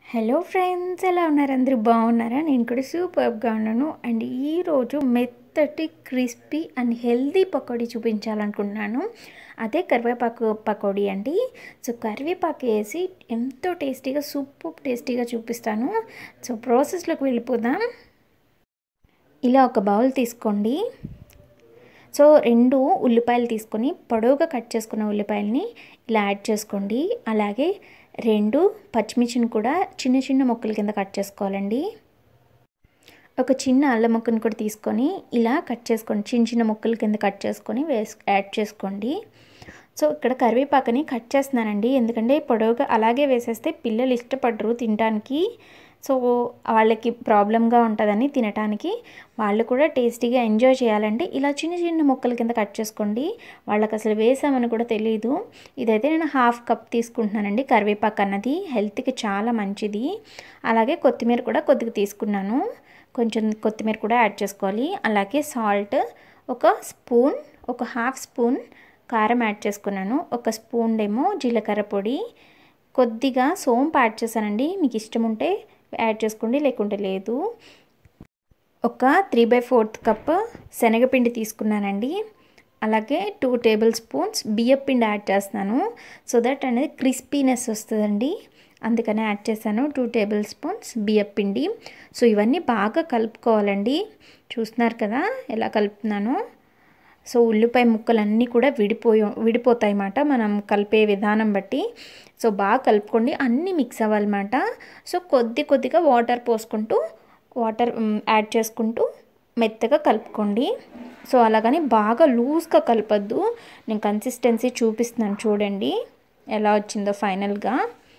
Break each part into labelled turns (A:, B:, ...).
A: hello friends ఎలా ఉన్నారు అందరూ బాగున్నారా నేను కూడా సూపర్గా ఉన్నాను అండ్ ఈరోజు మెత్తటి క్రిస్పీ అండ్ హెల్దీ పకోడీ చూపించాలనుకుంటున్నాను అదే కరివేపాకు పకోడీ అండి సో కరివేపాకు వేసి ఎంతో టేస్టీగా సూపర్ టేస్టీగా చూపిస్తాను సో ప్రాసెస్లోకి వెళ్ళిపోదాం ఇలా ఒక బౌల్ తీసుకోండి సో రెండు ఉల్లిపాయలు తీసుకొని పొడవుగా కట్ చేసుకున్న ఉల్లిపాయలని ఇలా యాడ్ చేసుకోండి అలాగే రెండు పచ్చిమిర్చిని కూడా చిన్న చిన్న ముక్కల కింద కట్ చేసుకోవాలండి ఒక చిన్న అల్లం ముక్కను కూడా తీసుకొని ఇలా కట్ చేసుకోండి చిన్న చిన్న ముక్కల కింద కట్ చేసుకొని వేస్ యాడ్ చేసుకోండి సో ఇక్కడ కరివేపాకుని కట్ చేస్తున్నానండి ఎందుకంటే పొడవుగా అలాగే వేసేస్తే పిల్లలు ఇష్టపడరు తినడానికి సో వాళ్ళకి ప్రాబ్లంగా ఉంటుందని తినడానికి వాళ్ళు కూడా టేస్టీగా ఎంజాయ్ చేయాలంటే ఇలా చిన్న చిన్న ముక్కల కింద కట్ చేసుకోండి వాళ్ళకి అసలు వేసామని కూడా తెలియదు ఇదైతే నేను హాఫ్ కప్ తీసుకుంటున్నానండి కరివేపాకు అన్నది హెల్త్కి చాలా మంచిది అలాగే కొత్తిమీర కూడా కొద్దిగా తీసుకున్నాను కొంచెం కొత్తిమీర కూడా యాడ్ చేసుకోవాలి అలాగే సాల్ట్ ఒక స్పూన్ ఒక హాఫ్ స్పూన్ కారం యాడ్ చేసుకున్నాను ఒక స్పూన్ ఏమో జీలకర్ర పొడి కొద్దిగా సోంపు యాడ్ చేశానండి మీకు ఇష్టం ఉంటే యాడ్ చేసుకోండి లేకుంటే లేదు ఒక త్రీ బై ఫోర్త్ కప్ శనగపిండి తీసుకున్నానండి అలాగే టూ టేబుల్ స్పూన్స్ బియ్యం పిండి యాడ్ చేస్తున్నాను సో దట్ అనేది క్రిస్పీనెస్ వస్తుందండి అందుకనే యాడ్ చేశాను టూ టేబుల్ స్పూన్స్ బియ్యం పిండి సో ఇవన్నీ బాగా కలుపుకోవాలండి చూస్తున్నారు కదా ఎలా కలుపుతున్నాను సో ఉల్లిపాయ ముక్కలన్నీ కూడా విడిపోయి విడిపోతాయి అన్నమాట మనం కలిపే విధానం బట్టి సో బాగా కలుపుకోండి అన్నీ మిక్స్ అవ్వాలన్నమాట సో కొద్ది కొద్దిగా వాటర్ పోసుకుంటూ వాటర్ యాడ్ చేసుకుంటూ మెత్తగా కలుపుకోండి సో అలాగని బాగా లూజ్గా కలపద్దు నేను కన్సిస్టెన్సీ చూపిస్తున్నాను చూడండి ఎలా వచ్చిందో ఫైనల్గా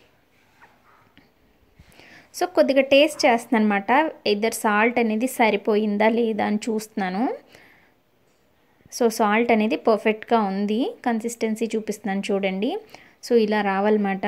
A: సో కొద్దిగా టేస్ట్ చేస్తున్నాను అనమాట ఇద్దరు సాల్ట్ అనేది సరిపోయిందా లేదా అని చూస్తున్నాను సో సాల్ట్ అనేది పర్ఫెక్ట్గా ఉంది కన్సిస్టెన్సీ చూపిస్తున్నాను చూడండి సో ఇలా రావాలన్నమాట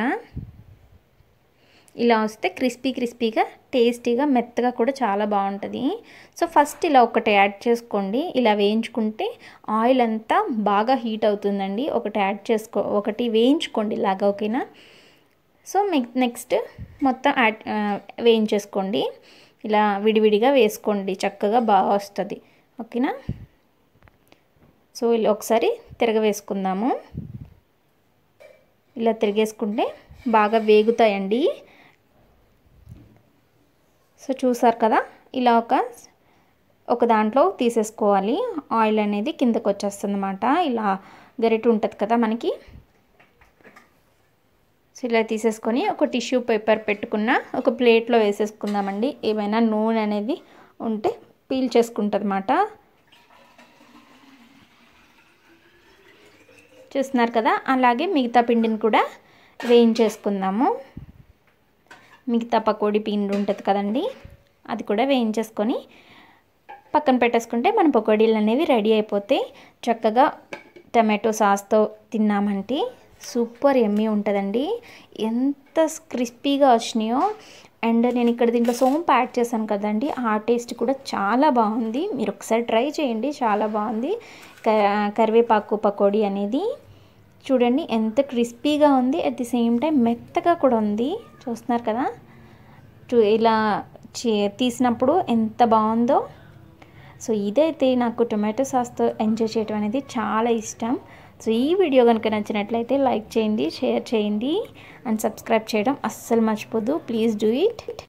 A: ఇలా వస్తే క్రిస్పీ క్రిస్పీగా టేస్టీగా మెత్తగా కూడా చాలా బాగుంటుంది సో ఫస్ట్ ఇలా ఒకటి యాడ్ చేసుకోండి ఇలా వేయించుకుంటే ఆయిల్ అంతా బాగా హీట్ అవుతుందండి ఒకటి యాడ్ చేసుకో ఒకటి వేయించుకోండి ఇలాగా ఓకేనా సో నెక్స్ట్ మొత్తం యాడ్ వేయించేసుకోండి ఇలా విడివిడిగా వేసుకోండి చక్కగా బాగా వస్తుంది ఓకేనా సో ఇలా ఒకసారి తిరగవేసుకుందాము ఇలా తిరిగేసుకుంటే బాగా వేగుతాయండి సో చూసారు కదా ఇలా ఒక ఒక దాంట్లో తీసేసుకోవాలి ఆయిల్ అనేది కిందకు వచ్చేస్తుంది అనమాట ఇలా గరిట ఉంటుంది కదా మనకి సో ఇలా తీసేసుకొని ఒక టిష్యూ పేపర్ పెట్టుకున్న ఒక ప్లేట్లో వేసేసుకుందామండి ఏమైనా నూనె అనేది ఉంటే పీల్ చేసుకుంటుంది అన్నమాట చూస్తున్నారు కదా అలాగే మిగతా పిండిని కూడా వేయించేసుకుందాము మిగతా పకోడీ పిండి ఉంటుంది కదండి అది కూడా వేయించేసుకొని పక్కన పెట్టేసుకుంటే మన పకోడీలు అనేవి రెడీ అయిపోతే చక్కగా టమాటో సాస్తో తిన్నామంటే సూపర్ ఎమ్మీ ఉంటుందండి ఎంత క్రిస్పీగా వచ్చినాయో అండ్ నేను ఇక్కడ దీంట్లో సోంపు యాడ్ చేశాను కదండి ఆ టేస్ట్ కూడా చాలా బాగుంది మీరు ఒకసారి ట్రై చేయండి చాలా బాగుంది కరివేపాకు పకోడీ అనేది చూడండి ఎంత క్రిస్పీగా ఉంది అట్ ది సేమ్ టైం మెత్తగా కూడా ఉంది చూస్తున్నారు కదా ఇలా తీసినప్పుడు ఎంత బాగుందో సో ఇదైతే నాకు టొమాటో సాస్తో ఎంజాయ్ చేయడం అనేది చాలా ఇష్టం సో ఈ వీడియో కనుక నచ్చినట్లయితే లైక్ చేయండి షేర్ చేయండి అండ్ సబ్స్క్రైబ్ చేయడం అస్సలు మర్చిపోద్దు ప్లీజ్ డూ ఇట్